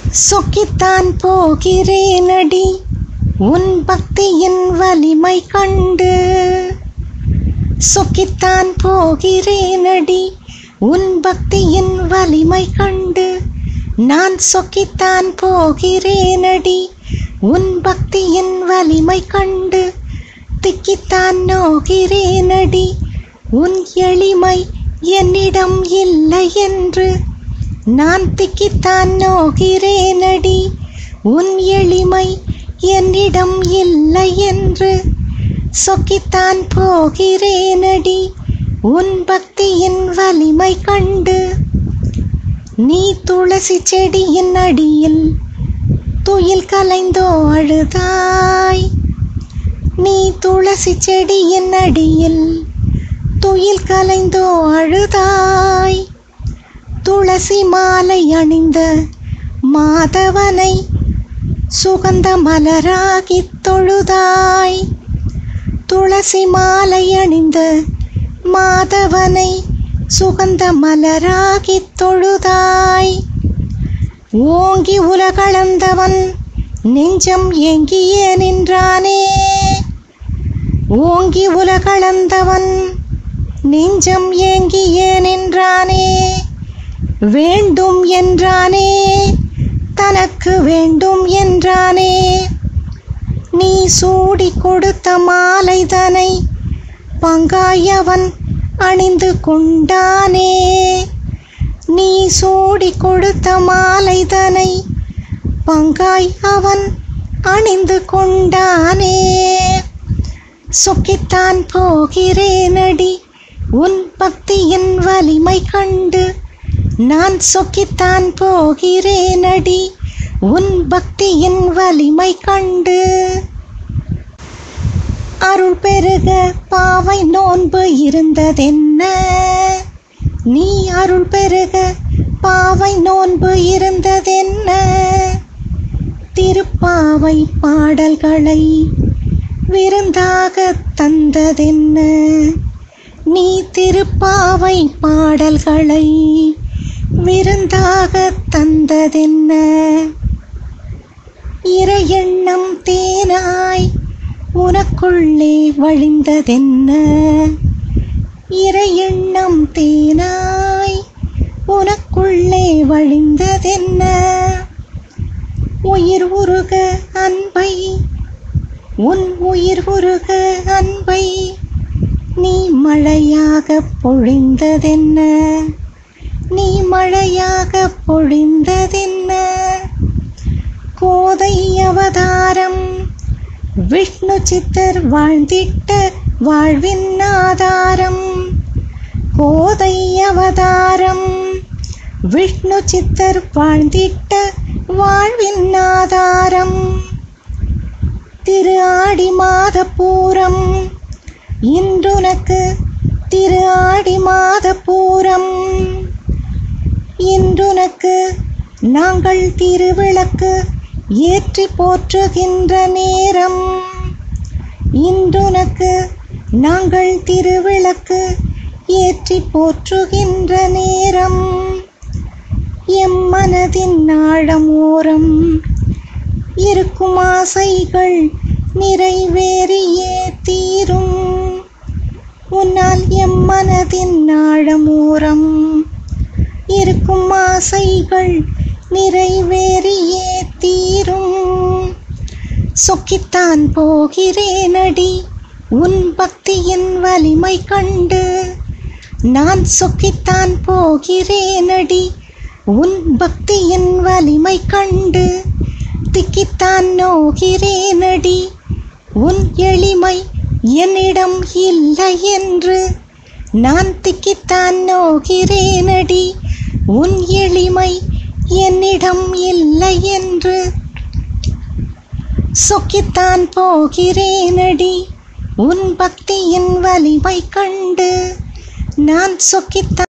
சொக்கித்தான் போகிறேனடி உன் பக்தியின் வலிமை கண்டு சொக்கித்தான் போகிறேனடி உன் பக்தியின் வலிமை கண்டு நான் சொக்கித்தான் போகிறேனடி உன் பக்தியின் வலிமை கண்டு திக்கித்தான் நோகிறேனடி உன் எளிமை என்னிடம் இல்லை என்று நான் திக்கித்தான் நோகிறேனடி உன் எளிமை என்னிடம் இல்லை என்று சொக்கித்தான் போகிறேனடி உன் பக்தியின் வலிமை கண்டு நீ துளசி செடியின் அடியில் துயில் கலைந்தோ அழுதாய் நீ துளசி செடியின் அடியில் துயில் கலைந்தோ அழுதாய் துளசி மாலை அணிந்த மாதவனை சுகந்த மலராகித் தொழுதாய் துளசி மாலை அணிந்த மாதவனை சுகந்த மலராகித் தொழுதாய் ஓங்கி உலகளந்தவன் நெஞ்சம் ஏங்கியே நின்றானே ஓங்கி உலகளந்தவன் நெஞ்சம் ஏங்கியே நின்றானே வேண்டும் என்றானே தனக்கு வேண்டும் என்றானே நீ சூடி கொடுத்த மாலைதனை பங்காயவன் அணிந்து கொண்டானே நீ சூடி கொடுத்த மாலைதனை பங்காய் அவன் அணிந்து கொண்டானே சொக்கித்தான் போகிறேனடி உன் பக்தியின் வலிமை கண்டு நான் சொக்கித்தான் போகிறேனடி உன் பக்தியின் வலிமை கண்டு அருள் பெருக பாவை நோன்பு இருந்ததென்ன நீ அருள் பெருக பாவை நோன்பு இருந்ததென்ன திருப்பாவை பாடல்களை விருந்தாக தந்ததென்ன நீ திருப்பாவை பாடல்களை விருந்தாக தந்ததென்ன இறையெண்ணம் தேனாய் உனக்குள்ளே வழிந்ததென்ன இறையெண்ணம் தேனாய் உனக்குள்ளே வழிந்ததென்ன உயிர் உருக அன்பை உன் உயிர் உருக அன்பை நீ மழையாக பொழிந்ததென்ன நீ மழையாக பொழிந்ததென்ன கோதை அவதாரம் விஷ்ணு சித்தர் வாழ்ந்திட்ட வாழ்வின் ஆதாரம் கோதை அவதாரம் விஷ்ணு சித்தர் வாழ்ந்திட்ட வாழ்வின் ஆதாரம் திரு ஆடி மாத பூரம் இன்றுனக்கு திரு ஆடி மாத பூரம் இன்றுனக்கு நாங்கள் திருவிளக்கு ஏற்றி போற்றுகின்ற நேரம் இன்றுனக்கு நாங்கள் திருவிளக்கு ஏற்றி போற்றுகின்ற நேரம் எம் மனதின் ஆழம் ஓரம் இருக்கும் ஆசைகள் நிறைவேறியே தீரும் உன்னால் எம் மனதின் ஆழம் ஓரம் இருக்கும் ஆசைகள் நிறைவேறியே தீரும் சொக்கித்தான் போகிறேனடி உன் பக்தியின் வலிமை கண்டு நான் சொக்கித்தான் போகிறேனடி உன் பக்தியின் வலிமை கண்டு திக்கித்தான் நோகிறேனடி உன் எளிமை என்னிடம் இல்லை என்று நான் திக்கித்தான் நோகிறேனடி உன் எளிமை என்னிடம் இல்லை என்று சொக்கித்தான் போகிறேனடி உன் பக்தியின் வலிமை கண்டு நான் சொக்கித்தான்